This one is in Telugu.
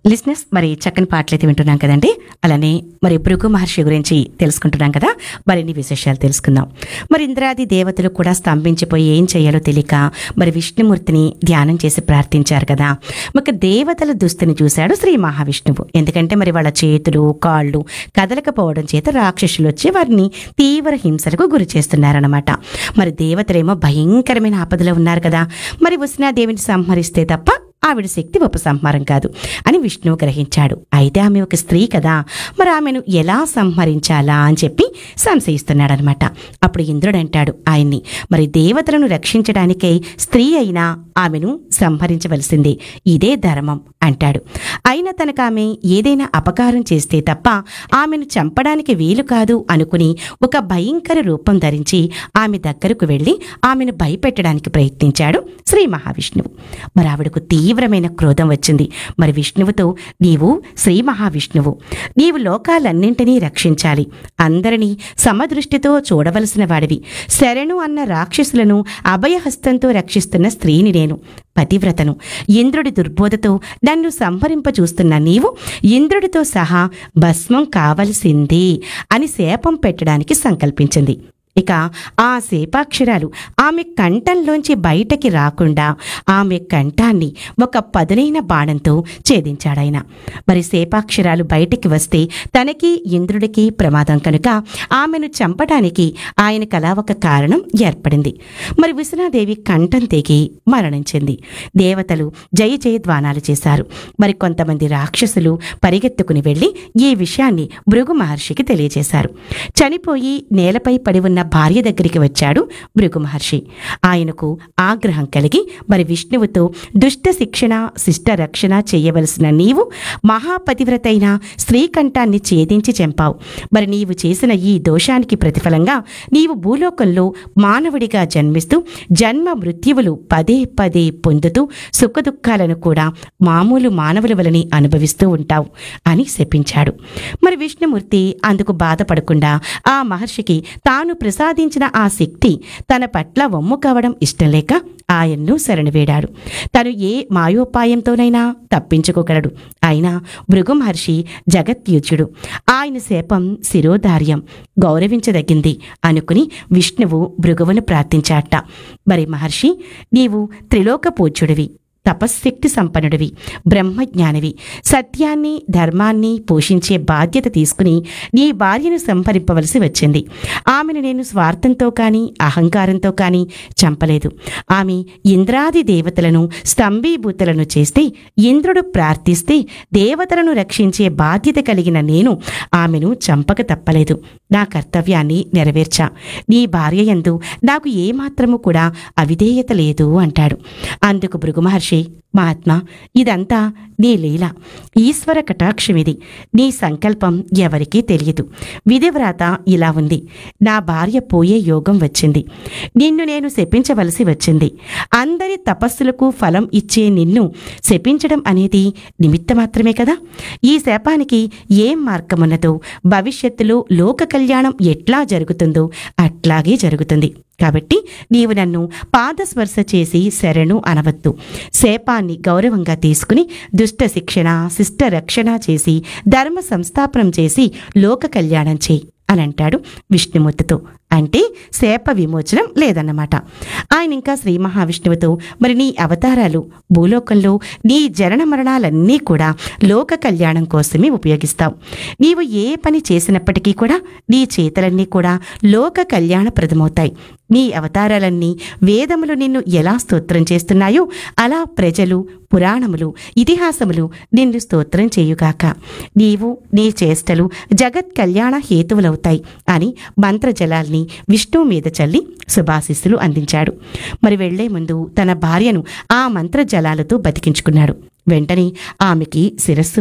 లిస్నెస్ మరి చక్కని పాటలైతే వింటున్నాం కదండి అలానే మరి భృగు మహర్షి గురించి తెలుసుకుంటున్నాం కదా మరిన్ని విశేషాలు తెలుసుకుందాం మరి ఇంద్రాది దేవతలు కూడా స్తంభించిపోయి ఏం చేయాలో తెలియక మరి విష్ణుమూర్తిని ధ్యానం చేసి ప్రార్థించారు కదా మరి దేవతల దుస్తుని చూశాడు శ్రీ మహావిష్ణువు ఎందుకంటే మరి వాళ్ళ చేతులు కాళ్ళు కదలకపోవడం చేత రాక్షసులు వచ్చి వారిని తీవ్ర హింసలకు గురి చేస్తున్నారన్నమాట మరి దేవతలేమో భయంకరమైన ఆపదలో ఉన్నారు కదా మరి ఉష్ణాదేవిని సంహరిస్తే తప్ప ఆవిడ శక్తి ఉపసంహారం కాదు అని విష్ణువు గ్రహించాడు అయితే ఆమె ఒక స్త్రీ కదా మరి ఆమెను ఎలా సంహరించాలా అని చెప్పి సంశయిస్తున్నాడనమాట అప్పుడు ఇంద్రుడు అంటాడు ఆయన్ని మరి దేవతలను రక్షించడానికై స్త్రీ అయినా ఆమెను సంహరించవలసిందే ఇదే ధర్మం అంటాడు అయినా తనకు ఆమె ఏదైనా అపకారం చేస్తే తప్ప ఆమెను చంపడానికి వీలు కాదు అనుకుని ఒక భయంకర రూపం ధరించి ఆమె దగ్గరకు వెళ్ళి ఆమెను భయపెట్టడానికి ప్రయత్నించాడు శ్రీ మహావిష్ణువు మరి ఆవిడకు తీవ్రమైన క్రోధం వచ్చింది మరి విష్ణువుతో నీవు శ్రీ మహావిష్ణువు నీవు లోకాలన్నింటినీ రక్షించాలి అందరినీ సమదృష్టితో చూడవలసిన వాడివి శరణు అన్న రాక్షసులను అభయహస్తంతో రక్షిస్తున్న స్త్రీని నేను పతివ్రతను ఇంద్రుడి దుర్బోధతో నన్ను సంహరింప చూస్తున్న నీవు ఇంద్రుడితో సహా భస్మం కావలసిందే అని శాపం పెట్టడానికి సంకల్పించింది ఇక ఆ శేపాక్షరాలు ఆమె కంఠంలోంచి బయటకి రాకుండా ఆమె కంఠాన్ని ఒక పదునైన బాణంతో ఛేదించాడాయన మరి శేపాక్షరాలు బయటికి వస్తే తనకి ఇంద్రుడికి ప్రమాదం కనుక ఆమెను చంపడానికి ఆయనకు అలా ఒక కారణం ఏర్పడింది మరి విశ్వనాదేవి కంఠం తెగి మరణించింది దేవతలు జయ జయధ్వానాలు చేశారు మరి కొంతమంది రాక్షసులు పరిగెత్తుకుని వెళ్ళి ఈ విషయాన్ని భృగు మహర్షికి తెలియజేశారు చనిపోయి నేలపై పడి ఉన్న భార్య దగ్గరికి వచ్చాడు భృగు మహర్షి ఆయనకు ఆగ్రహం కలిగి మరి విష్ణువుతో దుష్ట శిక్షణ శిష్ట రక్షణ చేయవలసిన నీవు మహాపతివ్రతైన స్త్రీకంఠాన్ని ఛేదించి చంపావు మరి నీవు చేసిన ఈ దోషానికి ప్రతిఫలంగా నీవు భూలోకంలో మానవుడిగా జన్మిస్తూ జన్మ మృత్యువులు పదే పదే పొందుతూ సుఖదుఖాలను కూడా మామూలు మానవుల వలని అనుభవిస్తూ ఉంటావు అని శపించాడు మరి విష్ణుమూర్తి అందుకు బాధపడకుండా ఆ మహర్షికి తాను ప్రసాదించిన ఆ శక్తి తన పట్ల వమ్ము కావడం ఇష్టం లేక ఆయన్ను శరణువేడాడు తను ఏ మాయోపాయంతోనైనా తప్పించుకోగలడు అయినా భృగు మహర్షి జగత్యూచుడు ఆయన శాపం శిరోధార్యం గౌరవించదగింది అనుకుని విష్ణువు భృగువును ప్రార్థించాట మరి మహర్షి నీవు త్రిలోక పూజ్యుడివి తపశ్శక్తి సంపన్నుడివి బ్రహ్మజ్ఞానివి సత్యాన్ని ధర్మాన్ని పోషించే బాధ్యత తీసుకుని నీ భార్యను సంహరింపవలసి వచ్చింది ఆమెను నేను స్వార్థంతో కానీ అహంకారంతో కానీ చంపలేదు ఆమె ఇంద్రాది దేవతలను స్తంభీభూతులను చేస్తే ఇంద్రుడు ప్రార్థిస్తే దేవతలను రక్షించే బాధ్యత కలిగిన నేను ఆమెను చంపక తప్పలేదు నా కర్తవ్యాన్ని నెరవేర్చా నీ భార్య యందు నాకు ఏమాత్రము కూడా అవిధేయత లేదు అంటాడు అందుకు భృగు మహర్షి మహాత్మా ఇదంతా నీ లీల ఈశ్వర కటాక్షం ఇది నీ సంకల్పం ఎవరికీ తెలియదు విధివ్రాత ఇలా ఉంది నా భార్య పోయే యోగం వచ్చింది నిన్ను నేను శపించవలసి వచ్చింది అందరి తపస్సులకు ఫలం ఇచ్చే నిన్ను శపించడం అనేది నిమిత్త మాత్రమే కదా ఈ శాపానికి ఏం మార్గమున్నదో భవిష్యత్తులో లోక కళ్యాణం ఎట్లా జరుగుతుందో అట్లాగే జరుగుతుంది కాబట్టి నీవు నన్ను పాదస్పర్శ చేసి శరణు అనవద్దు శాపాన్ని గౌరవంగా తీసుకుని దుష్ట శిక్షణ శిష్ట రక్షణ చేసి ధర్మ సంస్థాపనం చేసి లోక కళ్యాణం చేయి అని అంటాడు విష్ణుమూర్తితో అంటే శాప విమోచనం లేదన్నమాట ఆయన ఇంకా శ్రీ మహావిష్ణువుతో మరి నీ అవతారాలు భూలోకంలో నీ జనన మరణాలన్నీ కూడా లోక కళ్యాణం కోసమే ఉపయోగిస్తావు నీవు ఏ పని చేసినప్పటికీ కూడా నీ చేతలన్నీ కూడా లోక కళ్యాణప్రదమవుతాయి నీ అవతారాలన్నీ వేదములు నిన్ను ఎలా స్తోత్రం చేస్తున్నాయో అలా ప్రజలు పురాణములు ఇతిహాసములు నిన్ను స్తోత్రం చేయుగాక నీవు నీ చేష్టలు జగత్ కళ్యాణ హేతువులవుతాయి అని మంత్రజలాల్ని విష్ణువు మీద చల్లి శుభాశిస్సులు అందించాడు మరి వెళ్లే ముందు తన భార్యను ఆ మంత్రజలాలతో బతికించుకున్నాడు వెంటనే ఆమెకి శిరస్సు